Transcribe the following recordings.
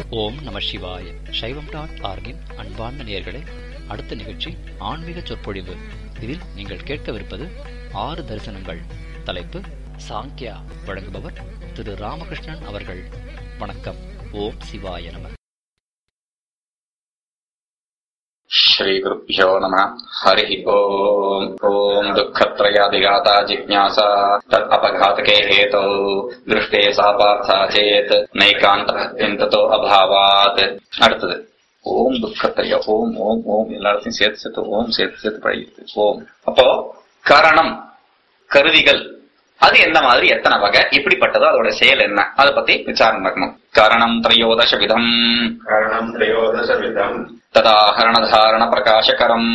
ஓம் நம சிவாய சைவம் டாட் ஆர்கின் அன்பார்ந்த நேயர்களே அடுத்த நிகழ்ச்சி ஆன்மீக சொற்பொழிவு இதில் நீங்கள் கேட்கவிருப்பது ஆறு தரிசனங்கள் தலைப்பு சாங்கியா வழங்குபவர் திரு ராமகிருஷ்ணன் அவர்கள் வணக்கம் ஓம் சிவாய நம श्रीगुरुभ्यो नमः हरिः ओम् ॐ दुःखत्रयादिघाता जिज्ञासा तत् अपघातके हेतौ दृष्टे सा पार्था चेत् नैकान्ततो अभावात् அடுத்தது ஓம் துக்கத்திரைய ஓம் ஓம் ஓம் எல்லாத்தையும் சேர்த்து சேர்த்து ஓம் சேர்த்து சேர்த்து பழகிட்டு ஓம் அப்போ காரணம் கருவிகள் அது எந்த மாதிரி எத்தனை வகை எப்படிப்பட்டதோ அதோட செயல் என்ன அதை பத்தி விசாரம் பண்ணணும் காரணம் திரையோதச விதம் कारणम् त्रयोदशविधम् तदाहरणधारण प्रकाशकरम्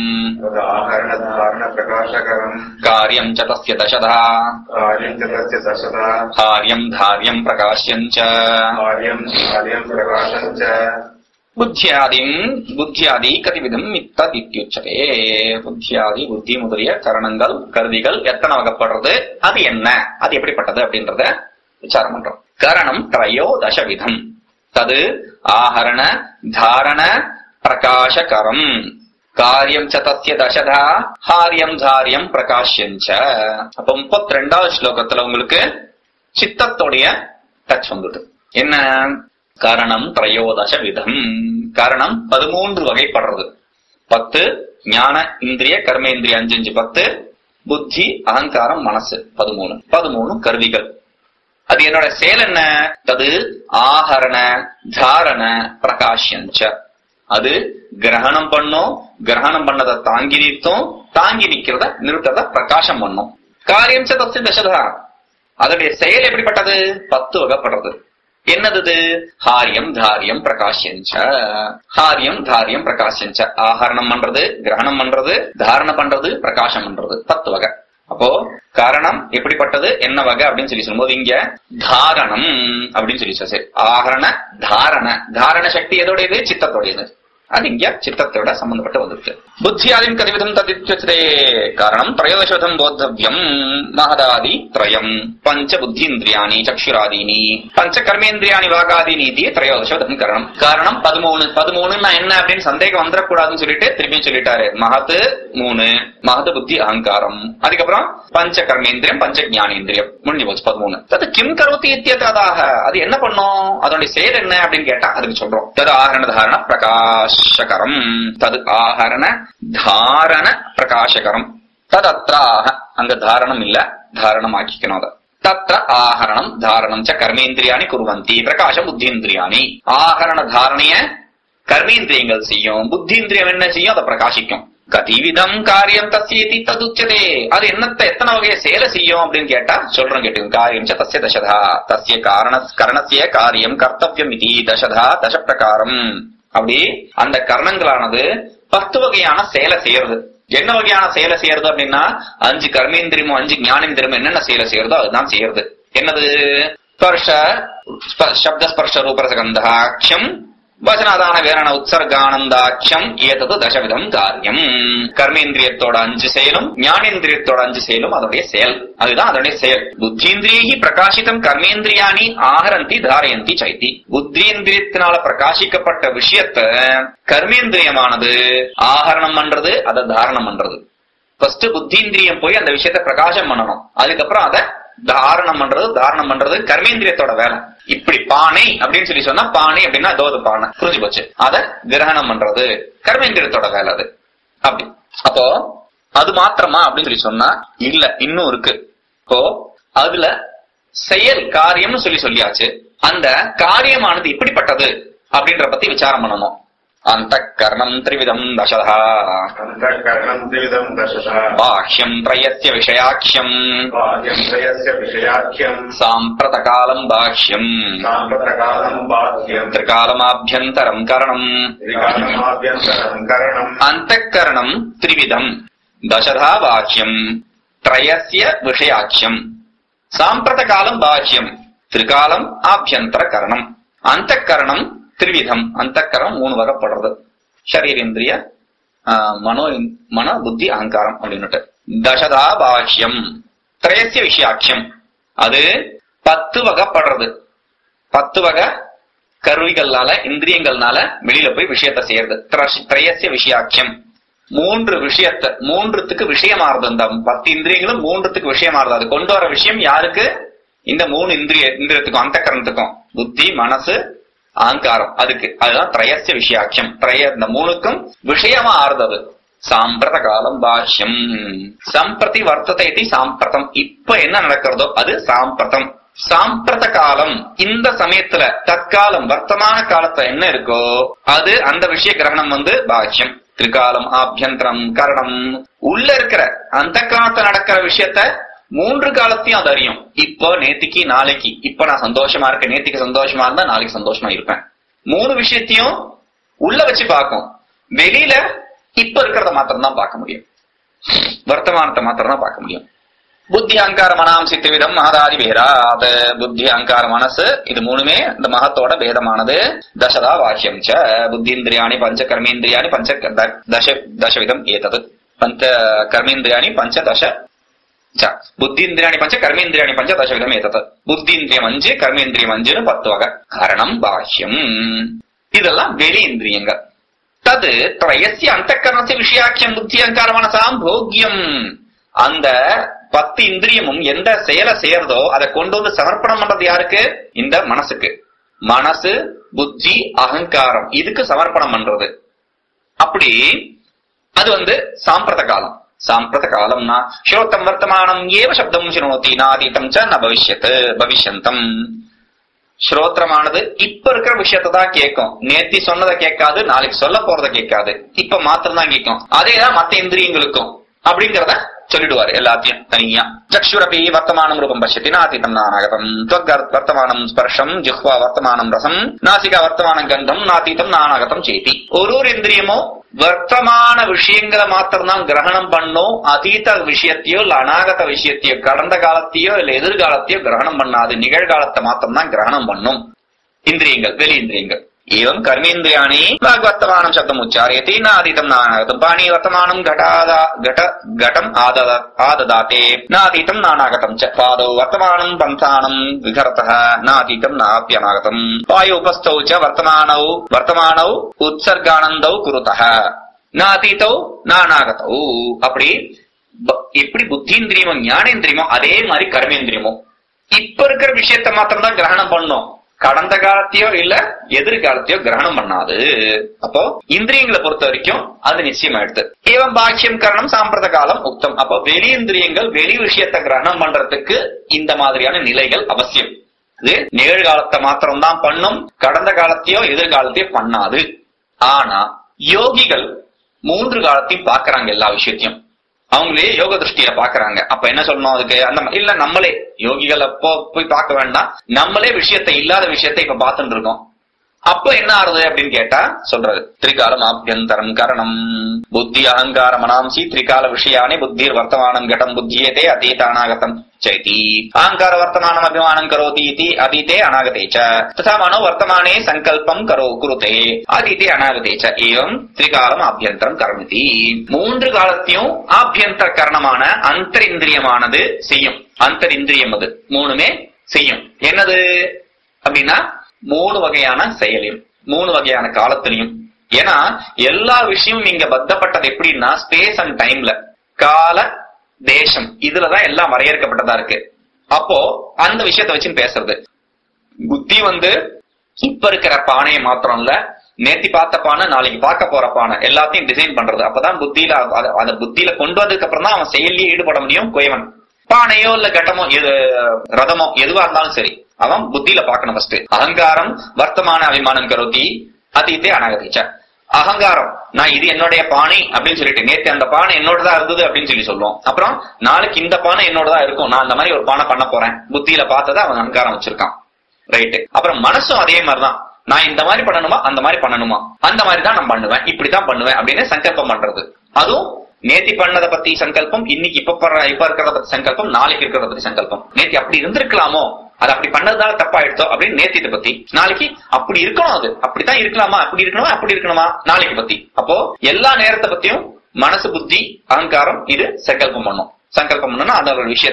तदाहरणधारणप्रकाशकरम् कार्यम् च तस्य दशधा कार्यम् च तस्य दशदा कार्यम् धार्यम् प्रकाश्यम् च कार्यम् कार्यम् प्रकाशम् च புத்தியாதிம் புத்தியாதி கதிவிதம் இத்ததித்யுச்சதே புத்தியாதி புத்தி முதலிய கரணங்கள் கருவிகள் எத்தனை வகைப்படுறது அது என்ன அது எப்படிப்பட்டது அப்படின்றத விசாரம் பண்றோம் காரணம் திரையோதச விதம் தது ஆஹரண தாரண பிரகாசகரம் காரியம் ச தஸ்ய தசதா ஹாரியம் தாரியம் பிரகாஷ்யம் ச அப்ப முப்பத்தி ரெண்டாவது ஸ்லோகத்துல உங்களுக்கு சித்தத்தோடைய டச் வந்துட்டு என்ன காரணம் திரையோதச விதம் காரணம் பதிமூன்று வகைப்படுறது பத்து ஞான இந்திரிய கர்மேந்திரிய அஞ்சு அஞ்சு பத்து புத்தி அகங்காரம் மனசு பதிமூணு பதிமூணு கருவிகள் அது என்னோட செயல் என்ன தது ஆஹரண தாரண பிரகாஷ்யஞ்ச அது கிரகணம் பண்ணும் கிரகணம் பண்ணதை தாங்கி நிறுத்தும் தாங்கி நிக்கிறத நிறுத்தத பிரகாசம் பண்ணும் காரியம் ச தஸ்ய தசதா அதனுடைய செயல் எப்படிப்பட்டது பத்து வகைப்படுறது என்னது இது? ஹாரியம் தாரியம் பிரகாஷ்யஞ்ச ஹாரியம் தாரியம் பிரகாஷ்யஞ்ச ஆஹரணம் பண்றது கிரகணம் பண்றது தாரணம் பண்றது பிரகாசம் பண்றது பத்து வகை அப்போ காரணம் எப்படிப்பட்டது என்ன வகை அப்படின்னு சொல்லி சொல்லும்போது இங்க தாரணம் அப்படின்னு சொல்லி சொல்ல சரி ஆகரண தாரண தாரண சக்தி எதோடையது சித்தத்தோடையது அது இங்க சித்தத்தோட சம்பந்தப்பட்டு வந்திருக்கு புத்தியாதிம் கதிவிதம் ததித்யதே காரணம் திரயோதசோதம் போத்தவ்யம் மகதாதி திரயம் பஞ்ச புத்தீந்திரியாணி சக்ஷுராதீனி பஞ்ச கர்மேந்திரியாணி வாகாதீனி இது திரயோதசோதம் காரணம் காரணம் பதிமூணு பதிமூணுன்னா என்ன அப்படின்னு சந்தேகம் வந்துடக்கூடாதுன்னு சொல்லிட்டு திருப்பியும் சொல்லிட்டாரு மகத்து மூணு மகது புத்தி அகங்காரம் அதுக்கப்புறம் பஞ்ச கர்மேந்திரியம் பஞ்ச ஞானேந்திரியம் முடிஞ்சு போச்சு பதிமூணு அது கிம் கரோத்தி இத்தியதாக அது என்ன பண்ணும் அதனுடைய செயல் என்ன அப்படின்னு கேட்டா அதுக்கு சொல்றோம் தது ஆகரண தாரண பிரகாசகரம் தது ஆகரண தாரண பிரகாசகரம் ததத்ராக அங்க தாரணம் இல்ல தாரணம் ஆக்கிக்கணும் அதை தத்ர ஆகரணம் தாரணம் ச கர்மேந்திரியாணி குருவந்தி பிரகாச புத்தீந்திரியாணி ஆகரண தாரணைய கர்மேந்திரியங்கள் செய்யும் புத்தீந்திரியம் என்ன செய்யும் அதை பிரகாசிக்கும் கதிவிதம் காரியம் தஸ்யேதி ததுச்சதே அது என்னத்த எத்தனை வகைய செயலை செய்யும் அப்படின்னு கேட்டா சொல்றோம் கேட்டு காரியம் ச தஸ்ய தசதா தஸ்ய காரண கரணசிய காரியம் கர்த்தவியம் இது தசதா தச பிரகாரம் அப்படி அந்த கரணங்களானது பத்து வகையான செயலை செய்யறது என்ன வகையான செயலை செய்யறது அப்படின்னா அஞ்சு கர்மேந்திரியமும் அஞ்சு ஞானேந்திரியமும் என்னென்ன செயலை செய்யறதோ அதுதான் செய்யறது என்னது ஸ்பர்ஷ ஸ்ப- சப்த ஸ்பர்ஷ ரூபரசகந்தாட்சம் வசனாதான வேரண உற்சர்கானந்தாட்சம் ஏதது தசவிதம் காரியம் கர்மேந்திரியத்தோட அஞ்சு செயலும் ஞானேந்திரியத்தோட அஞ்சு செயலும் அதனுடைய செயல் அதுதான் அதனுடைய செயல் புத்தீந்திரியி பிரகாசிதம் கர்மேந்திரியாணி ஆகரந்தி தாரயந்தி சைத்தி புத்தீந்திரியத்தினால பிரகாசிக்கப்பட்ட விஷயத்த கர்மேந்திரியமானது ஆகரணம் பண்றது அதை தாரணம் பண்றது ஃபர்ஸ்ட் புத்தீந்திரியம் போய் அந்த விஷயத்த பிரகாசம் பண்ணணும் அதுக்கப்புறம் அதை தாரணம் பண்றது தாரணம் பண்றது கர்மேந்திரியத்தோட வேலை இப்படி பானை அப்படின்னு சொல்லி சொன்னா பானை அப்படின்னா தோது பானை புரிஞ்சு போச்சு அத கிரகணம் பண்றது கர்மேந்திரியத்தோட வேலை அது அப்படி அப்போ அது மாத்திரமா அப்படின்னு சொல்லி சொன்னா இல்ல இன்னும் இருக்கு இப்போ அதுல செயல் காரியம்னு சொல்லி சொல்லியாச்சு அந்த காரியமானது எப்படிப்பட்டது அப்படின்ற பத்தி விசாரம் பண்ணணும் அந்த கர்ணம் திரிவிதம் தசதா अन्तःकरणम् त्रिविधम् दशधा बाह्यम् त्रयस्य विषयाख्यम् बाह्यम् त्रयस्य विषयाख्यम् साम्प्रतकालम् बाह्यम् साम्प्रतकालम् बाह्यम् त्रिकालमाभ्यन्तरम् करणम् त्रिकालमाभ्यन्तरम् करणम् अन्तःकरणम् त्रिविधम् दशधा बाह्यम् त्रयस्य विषयाख्यम् साम्प्रतकालम् बाह्यम् त्रिकालम् ஆபியந்தரகரணம் அந்தக்கரணம் திரிவிதம் அந்தக்கரணம் மூணு வகைப்படுறது ஷரீரேந்திரிய ஆஹ், மனோ இந்- மன புத்தி அகங்காரம் அப்படின்னுட்டு தசதா பாஷ்யம் திரயசிய விஷயாக்கியம் அது பத்து வகைப்படுறது பத்து வகை கருவிகள்னால இந்திரியங்கள்னால வெளியில போய் விஷயத்தை செய்யறது திரஷ்- திரயசிய விஷயாக்கியம் மூன்று விஷயத்தை மூன்றுத்துக்கு விஷயமாறுது இந்த பத்து இந்திரியங்களும் மூன்றுத்துக்கு விஷயமாறுது அது கொண்டு வர விஷயம் யாருக்கு இந்த மூணு இந்திரிய இந்திரியத்துக்கும் அந்த கரணத்துக்கும் புத்தி மனசு அகங்காரம் அதுக்கு அதுதான் திரயசிய விஷயாக்கியம் திரய இந்த மூணுக்கும் விஷயமா ஆறுதது சாம்பிரத காலம் பாஷ்யம் சம்பிரதி வர்த்ததை இது சாம்பிரதம் இப்ப என்ன நடக்கிறதோ அது சாம்பிரதம் சாம்பிரத காலம் இந்த சமயத்துல தற்காலம் வர்த்தமான காலத்துல என்ன இருக்கோ அது அந்த விஷய கிரகணம் வந்து பாஷ்யம் திரிகாலம் ஆபியந்தரம் கரணம் உள்ள இருக்கிற அந்த காலத்துல நடக்கிற விஷயத்த மூன்று காலத்தையும் அது அறியும் இப்போ நேத்திக்கு நாளைக்கு இப்ப நான் சந்தோஷமா இருக்கேன் நேத்திக்கு சந்தோஷமா இருந்தா நாளைக்கு சந்தோஷமா இருப்பேன் மூணு விஷயத்தையும் உள்ள வச்சு பார்க்கும் வெளியில இப்ப இருக்கிறத மாத்திரம் தான் பார்க்க முடியும் வர்த்தமானத்தை மாத்திரம் தான் பார்க்க முடியும் புத்தி அகங்கார மனாம் சித்திவிதம் மகதாதி பேராத் புத்தி அகங்கார மனசு இது மூணுமே இந்த மகத்தோட பேதமானது தசதா வாக்கியம் ச புத்தீந்திரியாணி பஞ்ச கர்மேந்திரியாணி பஞ்ச த- தச தசவிதம் ஏதது பஞ்ச கர்மேந்திரியாணி பஞ்ச தச ச புத்தீந்திரியாணி பஞ்ச கர்மேந்திரியாணி பஞ்ச தசவிதம் ஏதது புத்தீந்திரியம் அஞ்சு கர்மேந்திரியம் அஞ்சுன்னு பத்து வகை காரணம் பாஷ்யம் இதெல்லாம் வெளி இந்திரியங்கள் தது திரயசிய அந்த கரணசி விஷயாக்கியம் புத்தி அகங்கார மனசாம் போக்கியம் அந்த பத்து இந்திரியமும் எந்த செயலை செய்யறதோ அதை கொண்டு வந்து சமர்ப்பணம் பண்றது யாருக்கு இந்த மனசுக்கு மனசு புத்தி அகங்காரம் இதுக்கு சமர்ப்பணம் பண்றது அப்படி அது வந்து சாம்பிரத காலம் சாம்பிரத காலம்னா ஸ்ரோத்தம் வர்த்தமானம் ஏவ சப்தம் சிரோதி நாதீதம் ச ந பவிஷ்யத் பவிஷ்யந்தம் ஸ்ரோத்திரமானது இப்ப இருக்கிற விஷயத்தை தான் கேட்கும் நேத்தி சொன்னதை கேட்காது நாளைக்கு சொல்ல போறதை கேட்காது இப்ப மாத்திரம் தான் கேட்கும் அதேதான் மத்த இந்திரியங்களுக்கும் அப்படிங்கறத சொல்லிடுவார் எல்லாத்தையும் தனியா சக்ஷுரபி வர்த்தமானம் ரூபம் பசியத்தி நாதீதம் நானாகதம் துவக் வர்த்தமானம் ஸ்பர்ஷம் ஜிஹ்வா வர்த்தமானம் ரசம் நாசிகா வர்த்தமானம் கந்தம் நாதீதம் நானாகதம் சேதி ஒரு ஒரு இந்திரியமும் வர்த்தமான விஷயங்களை மாத்திரம் தான் கிரகணம் பண்ணும் அதீத விஷயத்தையோ இல்ல அநாகத விஷயத்தையோ கடந்த காலத்தையோ இல்ல எதிர்காலத்தையோ கிரகணம் பண்ணாது நிகழ்காலத்தை மாத்திரம் தான் கிரகணம் பண்ணும் இந்திரியங்கள் வெளி இந்திரியங்கள் एवं कर्मेन्द्रियाणि वाग्वर्तमानं शब्दम् उच्चार्यते नातीतं नानागतं पाणि वर्तमानं घटादा घट घटम् आदद आददाते नातीतं नानागतं च पादौ वर्तमानं पन्थानं विघरतः नातीतं नाप्यनागतम् वायु उपस्थौ च वर्तमानौ वर्तमानौ उत्सर्गानन्दौ कुरुतः நாதீதோ நானாகதோ அப்படி ப- எப்படி புத்தீந்திரியமோ ஞானேந்திரியமோ அதே மாதிரி கர்மேந்திரியமோ இப்ப இருக்கிற விஷயத்த மாத்திரம் தான் கிரகணம் பண்ணும் கடந்த காலத்தையோ இல்ல எதிர்காலத்தையோ கிரகணம் பண்ணாது அப்போ இந்திரியங்களை பொறுத்த வரைக்கும் அது நிச்சயமாயிடுது ஏவம் பாக்கியம் கரணம் சாம்பிரத காலம் உக்தம் அப்போ வெளி இந்திரியங்கள் வெளி விஷயத்தை கிரகணம் பண்றதுக்கு இந்த மாதிரியான நிலைகள் அவசியம் இது நிகழ்காலத்தை மாத்திரம் தான் பண்ணும் கடந்த காலத்தையோ எதிர்காலத்தையோ பண்ணாது ஆனா யோகிகள் மூன்று காலத்தையும் பாக்குறாங்க எல்லா விஷயத்தையும் அவங்களே யோக திருஷ்டியில பாக்குறாங்க அப்ப என்ன சொல்லணும் அதுக்கு அந்த ம- இல்ல நம்மளே யோகிகள் அப்போ போய் பார்க்க வேண்டாம் நம்மளே விஷயத்தை இல்லாத விஷயத்தை இப்ப பார்த்துட்டு இருக்கோம் அப்ப என்ன ஆறுது அப்படின்னு கேட்டா சொல்றது திரிகாலம் ஆபியந்தரம் கரணம் புத்தி அகங்கார மனாம்சி திரிகால விஷயானி புத்திர் வர்த்தமானம் கடம் புத்தியதே அதீதானாகதம் चैति अहङ्कार वर्तमानम् अभिमानम् करोति इति अतीते अनागते च तथा मनो वर्तमाने सङ्कल्पम् करो कुरुते अतीते अनागते च एवं திரிகாலம் ஆபியந்தரம் கரமிதி மூன்று காலத்தையும் ஆபியந்தர கரணமான அந்தரிந்திரியமானது செய்யும் அந்தரிந்திரியம் அது மூணுமே செய்யும் என்னது அப்படின்னா மூணு வகையான செயலையும் மூணு வகையான காலத்திலையும் ஏன்னா எல்லா விஷயமும் இங்க பத்தப்பட்டது எப்படின்னா ஸ்பேஸ் அண்ட் டைம்ல கால தேசம் இதுலதான் எல்லாம் வரையறுக்கப்பட்டதா இருக்கு அப்போ அந்த விஷயத்தை வச்சு பேசுறது புத்தி வந்து இப்ப இருக்கிற பானையை மாத்திரம் இல்ல நேத்தி பார்த்த பானை நாளைக்கு பார்க்க போற பானை எல்லாத்தையும் டிசைன் பண்றது அப்பதான் புத்தியில அத- அத புத்தியில கொண்டு வந்ததுக்கு அப்புறம் தான் அவன் செயலியே ஈடுபட முடியும் குயவன் பானையோ இல்ல கட்டமோ எது ரதமோ எதுவா இருந்தாலும் சரி அவன் புத்தியில பார்க்கணும் ஃபர்ஸ்ட் அகங்காரம் வர்த்தமான அபிமானம் கரோதி அதீத்தே அனாகதிச்ச அகங்காரம் நான் இது என்னுடைய பானை அப்படின்னு சொல்லிட்டு நேத்து அந்த பானை என்னோடதா இருந்தது அப்படின்னு சொல்லி சொல்லுவோம் அப்புறம் நாளைக்கு இந்த பானை என்னோடதா இருக்கும் நான் அந்த மாதிரி ஒரு பானை பண்ண போறேன் புத்தியில பார்த்ததை அவன் அகங்காரம் வச்சிருக்கான் ரைட்டு அப்புறம் மனசும் அதே மாதிரிதான் நான் இந்த மாதிரி பண்ணணுமா அந்த மாதிரி பண்ணணுமா அந்த மாதிரி தான் நான் பண்ணுவேன் இப்படிதான் பண்ணுவேன் அப்படின்னு சங்கல்பம் பண்றது அதுவும் நேத்தி பண்ணதை பத்தி சங்கல்பம் இன்னைக்கு இப்ப பண்ற- இப்ப இருக்கிறத பத்தி சங்கல்பம் நாளைக்கு இருக்கிறத பத்தி சங்கல்பம் நேத்தி அப்படி இருந்திருக்கலாமோ அது அப்படி பண்ணதுனால தப்பாயிடுச்சோ அப்படின்னு நேத்தி இதை பத்தி நாளைக்கு அப்படி இருக்கணும் அது அப்படித்தான் இருக்கலாமா அப்படி இருக்கணுமா அப்படி இருக்கணுமா நாளைக்கு பத்தி அப்போ எல்லா நேரத்தை பத்தியும் மனசு புத்தி அகங்காரம் இது சங்கல்பம் பண்ணும் சங்கல்பம் பண்ணா அந்த ஒரு விஷயத்த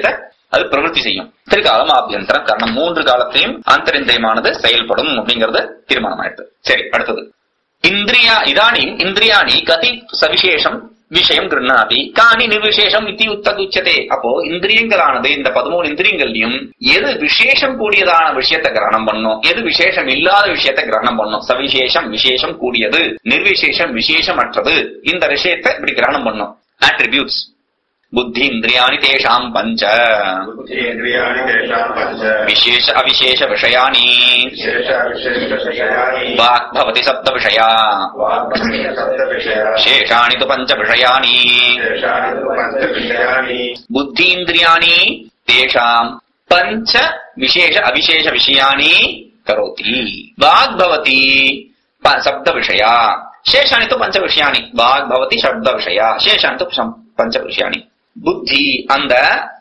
அது பிரவருத்தி செய்யும் திரிகாலம் ஆபியந்தரம் காரணம் மூன்று காலத்தையும் அந்தரிந்திரியமானது செயல்படும் அப்படிங்கறது தீர்மானம் ஆயிடுது சரி அடுத்தது இந்திரியா இதானி இந்திரியாணி கதி சவிசேஷம் விஷயம் கிருண்ணாதி காணி நிர்விசேஷம் இத்தி உத்தகுச்சதே அப்போ இந்திரியங்களானது இந்த பதிமூணு இந்திரியங்கள்லயும் எது விசேஷம் கூடியதான விஷயத்தை கிரகணம் பண்ணும் எது விசேஷம் இல்லாத விஷயத்தை கிரகணம் பண்ணும் சவிசேஷம் விசேஷம் கூடியது நிர்விசேஷம் விசேஷமற்றது இந்த விஷயத்தை இப்படி கிரகணம் பண்ணும் ஆட்ரிபியூட்ஸ் புத்தி இந்திரியாணி தேஷாம் பஞ்ச बुद्धीन्द्रियाणि तेषां पञ्च விசேஷ அவிசேஷ விஷயானி विशेषविशेषविषयाणि வாக் பவதி சப்த விஷயா वाक्पञ्चशब्दविषया சேஷாணி து பஞ்ச விஷயானி तेषाणि तु पञ्चविषयाणि बुद्धीन्द्रियाणि तेषाम् पञ्च विशेष अविशेष विषयानि करोति वाग् भवति प- शब्दविषया शेषाणि तु पञ्चविषयाणि वाग् भवति शब्दविषया शेषाणि तु सं- पञ्चविषयाणि புத்தி அந்த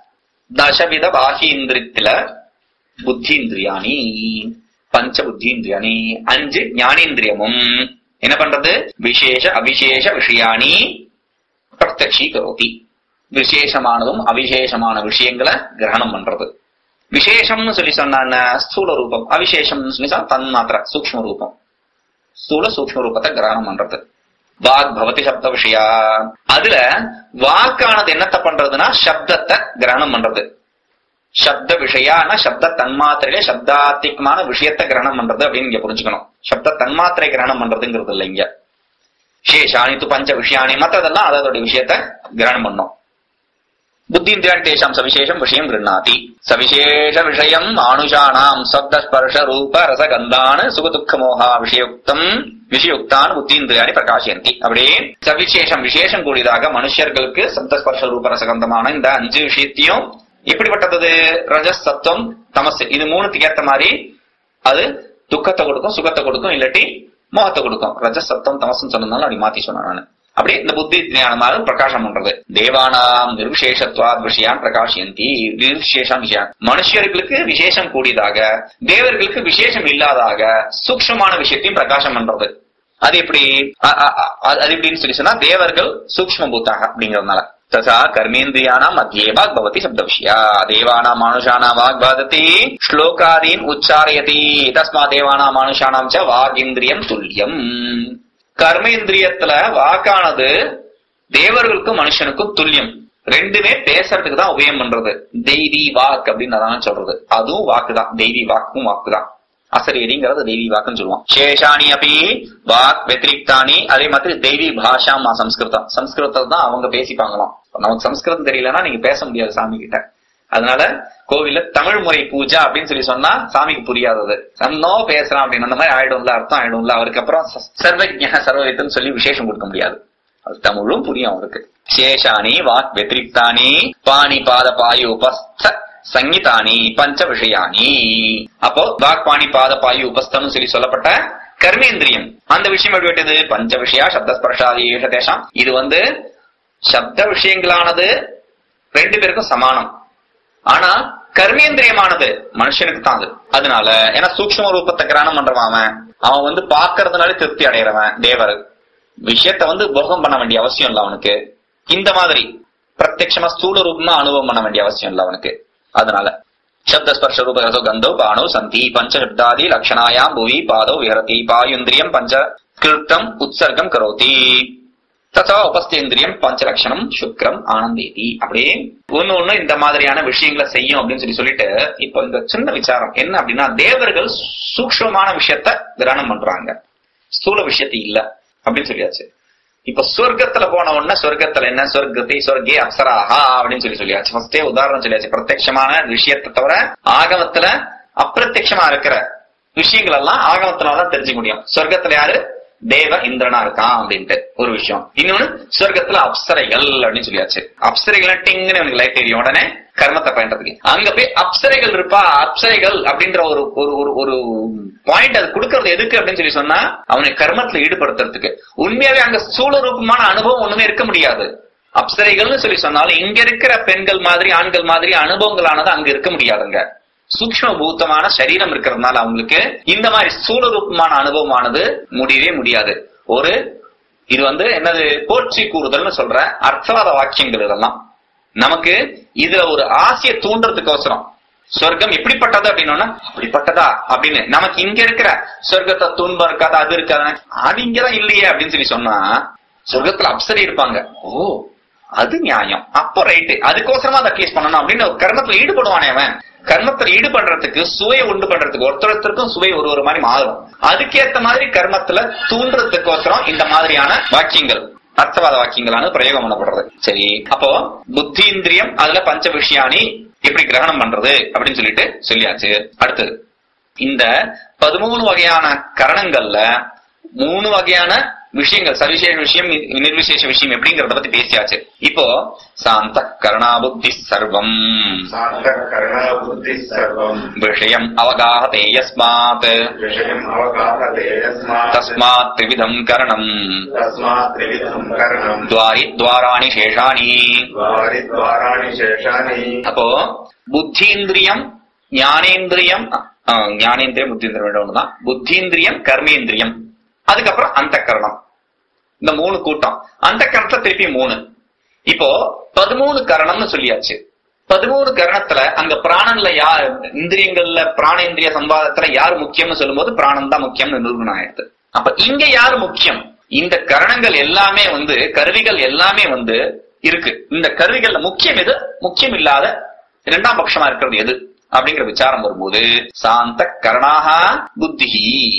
தசவித பாஹீந்திரியத்துல புத்தீந்திரியாணி பஞ்ச புத்தீந்திரியாணி அஞ்சு ஞானேந்திரியமும் என்ன பண்றது விசேஷ அவிசேஷ விஷயாணி பிரத்யக்ஷீகரோதி விசேஷமானதும் அவிசேஷமான விஷயங்களை கிரகணம் பண்றது விசேஷம்னு சொல்லி சொன்னா ஸ்தூல ரூபம் அவிசேஷம்னு சொல்லி சொன்னா தன்மாத்திர சூக்ஷ்ம ரூபம் ஸ்தூல சூக்ஷ்ம ரூபத்தை கிரகணம் பண்றது வாக் பவதி சப்த விஷயா அதுல வாக்கானது என்னத்த பண்றதுன்னா சப்தத்தை கிரகணம் பண்றது சப்த விஷயானா சப்த தன்மாத்திரையில சப்தாத்திகமான விஷயத்தை கிரகணம் பண்றது அப்படின்னு இங்க புரிஞ்சுக்கணும் சப்த தன்மாத்திரை கிரகணம் பண்றதுங்கிறது இல்ல இங்க சேஷாணி து பஞ்ச விஷயாணி மத்ததெல்லாம் அதோட விஷயத்த கிரகணம் பண்ணும் புத்தீந்திரியான் தேஷாம் சவிசேஷம் விஷயம் கிருண்ணாதி சவிசேஷ விஷயம் ஆணுஷானாம் சப்த ஸ்பர்ஷ ரூப ரசகந்தான சுகதுக்க மோகா விஷயுக்தம் விஷயுக்தான் புத்தீந்திரியாணி பிரகாஷயந்தி அப்படியே சவிசேஷம் விசேஷம் கூடியதாக மனுஷர்களுக்கு சப்த ஸ்பர்ஷ ரூப ரசகந்தமான இந்த அஞ்சு விஷயத்தையும் எப்படிப்பட்டது ரஜஸ் சத்துவம் தமசு இது மூணுத்துக்கு ஏத்த மாதிரி அது துக்கத்தை கொடுக்கும் சுகத்தை கொடுக்கும் இல்லாட்டி மோகத்தை கொடுக்கும் ரஜஸ் சத்தம் தமசம் சொன்னதுனால அப்படி மாத்தி சொன்னேன் நானு அப்படி இந்த புத்தி ஞானமாக பிரகாசம் பண்றது தேவானாம் நிர்விசேஷத்வாத் விஷயான் பிரகாஷயந்தி நிர்விசேஷம் விஷயம் மனுஷர்களுக்கு விசேஷம் கூடியதாக தேவர்களுக்கு விசேஷம் இல்லாதாக சூக்ஷ்மமான விஷயத்தையும் பிரகாசம் பண்றது அது எப்படி அ- அ- அ- அது எப்படின்னு சொல்லி சொன்னா தேவர்கள் சூக்ஷ்ம பூத்தாக அப்படிங்கறதுனால तथा कर्मेन्द्रियाणाम् मध्ये वाग् भवति शब्दविषया देवानाम् मानुषाणाम् वाग् वदति श्लोकादीन् उच्चारयति तस्मात् देवानाम् मानुषाणाम् च वागिन्द्रिயம் துல்லியம் கர்மேந்திரியத்துல வாக்கானது தேவர்களுக்கும் மனுஷனுக்கும் துல்லியம் ரெண்டுமே பேசுறதுக்கு தான் உபயம் பண்றது தெய்வீ வாக் அப்படின்னு அதான் சொல்றது அதுவும் வாக்கு தான் தெய்வீ வாக்கும் வாக்கு தான் அசரீரிங்கிறது தெய்வீ வாக்குன்னு சொல்லுவோம் சேஷாணி அப்படி வாக் வெத்திரிக்தானி அதே மாதிரி தெய்வீ பாஷாமா சம்ஸ்கிருதம் சம்ஸ்கிருதம் தான் அவங்க பேசிப்பாங்களாம் நமக்கு சம்ஸ்கிருதம் தெரியலன்னா நீங்க பேச முடியாது சாமி கிட்ட அதனால கோவில்ல தமிழ் முறை பூஜா அப்படின்னு சொல்லி சொன்னா சாமிக்கு புரியாதது நன்னோ பேசுறான் அப்படின்னு அந்த மாதிரி ஆயிடும்ல அர்த்தம் ஆயிடும்ல அவருக்கு அப்புறம் ச- சர்வஜ்ஞ சர்வவித்துன்னு சொல்லி விசேஷம் கொடுக்க முடியாது அது தமிழும் புரியும் அவருக்கு சேஷாணி வாக் வெத்திரிக்தானி பாணி பாத பாயு உபஸ்த சங்கீதானி பஞ்ச விஷயானி அப்போ வாக் பாணி பாத பாயு உபஸ்தம்னு சொல்லி சொல்லப்பட்ட கர்மேந்திரியம் அந்த விஷயம் எப்படி விட்டது பஞ்ச விஷயா சப்தஸ்பர்ஷாதி ஏஷ தேஷாம் இது வந்து சப்த விஷயங்களானது ரெண்டு பேருக்கும் சமானம் ஆனா கர்மேந்திரியமானது மனுஷனுக்கு தான் அது அதனால ஏன்னா சூக்ஷ்ம ரூபத்தை கிரானம் பண்றவன் அவன் அவன் வந்து பாக்குறதுனால திருப்தி அடைகிறவன் தேவர் விஷயத்த வந்து போகம் பண்ண வேண்டிய அவசியம் இல்ல அவனுக்கு இந்த மாதிரி பிரத்யட்சமா ஸ்தூல ரூபமா அனுபவம் பண்ண வேண்டிய அவசியம் இல்ல அவனுக்கு அதனால சப்த ஸ்பர்ஷ ரூப ரசோ கந்தோ பாணோ சந்தி பஞ்ச சப்தாதி லட்சணாயாம் புவி பாதோ விஹரதி பாயுந்திரியம் பஞ்ச கிருத்தம் உற்சர்க்கம் கரோதி ததா உபஸ்தேந்திரியம் பஞ்சலட்சணம் சுக்ரம் ஆனந்தேதி அப்படியே ஒண்ணு ஒண்ணு இந்த மாதிரியான விஷயங்களை செய்யும் அப்படின்னு சொல்லி சொல்லிட்டு இப்போ இந்த சின்ன விசாரம் என்ன அப்படின்னா தேவர்கள் சூக்ஷ்மமான விஷயத்த கிரகணம் பண்றாங்க ஸ்தூல விஷயத்தை இல்ல அப்படின்னு சொல்லியாச்சு இப்ப சொர்க்கத்துல போன உடனே சொர்க்கத்துல என்ன சொர்க்கத்தை சொர்க்கே அப்சராஹா அப்படின்னு சொல்லி சொல்லியாச்சு ஃபர்ஸ்டே உதாரணம் சொல்லியாச்சு பிரத்யட்சமான விஷயத்தை தவிர ஆகமத்துல அப்பிரத்யட்சமா இருக்கிற விஷயங்கள் எல்லாம் ஆகமத்தினாலதான் தெரிஞ்சுக்க முடியும் சொர்க்கத்துல யாரு தேவ இந்திரனா இருக்கான் அப்படின்ட்டு ஒரு விஷயம் இன்னொன்னு சொர்க்கத்துல அப்சரைகள் அப்படின்னு சொல்லியாச்சு அப்சரைகள் டிங்னு எனக்கு லைட் தெரியும் உடனே கர்மத்தை பண்றதுக்கு அங்க போய் அப்சரைகள் இருப்பா அப்சரைகள் அப்படின்ற ஒரு ஒரு ஒரு ஒரு பாயிண்ட் அது கொடுக்கறது எதுக்கு அப்படின்னு சொல்லி சொன்னா அவனை கர்மத்துல ஈடுபடுத்துறதுக்கு உண்மையாவே அங்க ஸ்தூல ரூபமான அனுபவம் ஒண்ணுமே இருக்க முடியாது அப்சரைகள்னு சொல்லி சொன்னாலும் இங்க இருக்கிற பெண்கள் மாதிரி ஆண்கள் மாதிரி அனுபவங்களானது அங்க இருக்க முடியாதுங்க சூக்ஷ்ம பூத்தமான சரீரம் இருக்கிறதுனால அவங்களுக்கு இந்த மாதிரி ஸ்தூல ரூபமான அனுபவமானது முடியவே முடியாது ஒரு இது வந்து என்னது போற்றி கூறுதல்னு சொல்ற அர்த்தவாத வாக்கியங்கள் இதெல்லாம் நமக்கு இதுல ஒரு ஆசையை தூண்டுறதுக்கோசரம் சொர்க்கம் எப்படிப்பட்டது அப்படின்னா அப்படிப்பட்டதா அப்படின்னு நமக்கு இங்க இருக்கிற சொர்க்கத்தை துன்பம் இருக்காது அது இருக்காது அது இங்கதான் இல்லையே அப்படின்னு சொல்லி சொன்னா சொர்க்கத்துல அப்சரி இருப்பாங்க ஓ அது நியாயம் அப்போ ரைட்டு அதுக்கோசரமா அதை அட்லீஸ்ட் பண்ணணும் அப்படின்னு ஒரு கர்மத்துல ஈடுபடுவானே அவன் கர்மத்துல ஈடுபடுறதுக்கு சுவையை உண்டு பண்றதுக்கு ஒருத்தருக்கும் சுவை ஒரு ஒரு மாதிரி மாறும் அதுக்கேத்த மாதிரி கர்மத்துல தூண்டுறதுக்கோசரம் இந்த மாதிரியான வாக்கியங்கள் அர்த்தவாத வாக்கியங்களான பிரயோகம் பண்ணப்படுறது சரி அப்போ புத்தி இந்திரியம் அதுல பஞ்ச விஷயானி எப்படி கிரகணம் பண்றது அப்படின்னு சொல்லிட்டு சொல்லியாச்சு அடுத்தது இந்த பதிமூணு வகையான கரணங்கள்ல மூணு வகையான விஷயங்கள் சவிசேஷ விஷயம் நிர்விசேஷ விஷயம் எப்படிங்கறத பத்தி பேசியாச்சு இப்போ சாந்த கருணா புத்தி சர்வம் सान्तःकरणा बुद्धिः सर्वम् விஷயம் அவகாஹதே யஸ்மாத் विषयम् अवगाहते यस्मात् தஸ்மாத் த்ரிவிதம் கரணம் तस्मात् त्रिविधम् करणम् துவாரி துவாராணி சேஷாணி द्वारिद्वाराणि शेषानि அப்போ புத்தீந்திரியம் ஞானேந்திரியம் ஆ, ஞானேந்திரியம் புத்தீந்திரியம் ரெண்டும் ஒண்ணுதான் புத்தீந்திரியம் கர்மேந்திரியம் அதுக்கப்புறம் அந்த கரணம் இந்த மூணு கூட்டம் அந்த கரணத்துல திருப்பி மூணு இப்போ பதிமூணு கரணம்னு சொல்லியாச்சு பதிமூணு கரணத்துல அங்க பிராணன்ல யார் இந்திரியங்கள்ல பிராணேந்திரிய சம்பாதத்துல யார் முக்கியம்னு சொல்லும்போது பிராணம் தான் முக்கியம்னு நிரூபணம் ஆயிடுது அப்ப இங்க யார் முக்கியம் இந்த கரணங்கள் எல்லாமே வந்து கருவிகள் எல்லாமே வந்து இருக்கு இந்த கருவிகள்ல முக்கியம் எது முக்கியம் இல்லாத இரண்டாம் பட்சமா இருக்கிறது எது அப்படிங்கிற விசாரம் வரும்போது சாந்த கரணாக புத்தி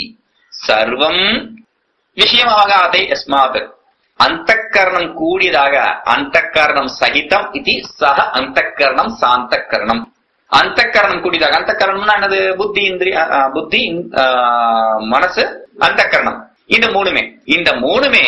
சர்வம் விஷயமாகாதே யஸ்மாத் அந்தக்கரணம் கூடியதாக அந்தக்கரணம் சகிதம் இது சக அந்தக்கரணம் சாந்தக்கரணம் அந்தக்கரணம் கூடியதாக அந்தக்கரணம்னா என்னது புத்தி இந்திரிய அ, புத்தி அ, மனசு அந்தக்கரணம் இந்த மூணுமே இந்த மூணுமே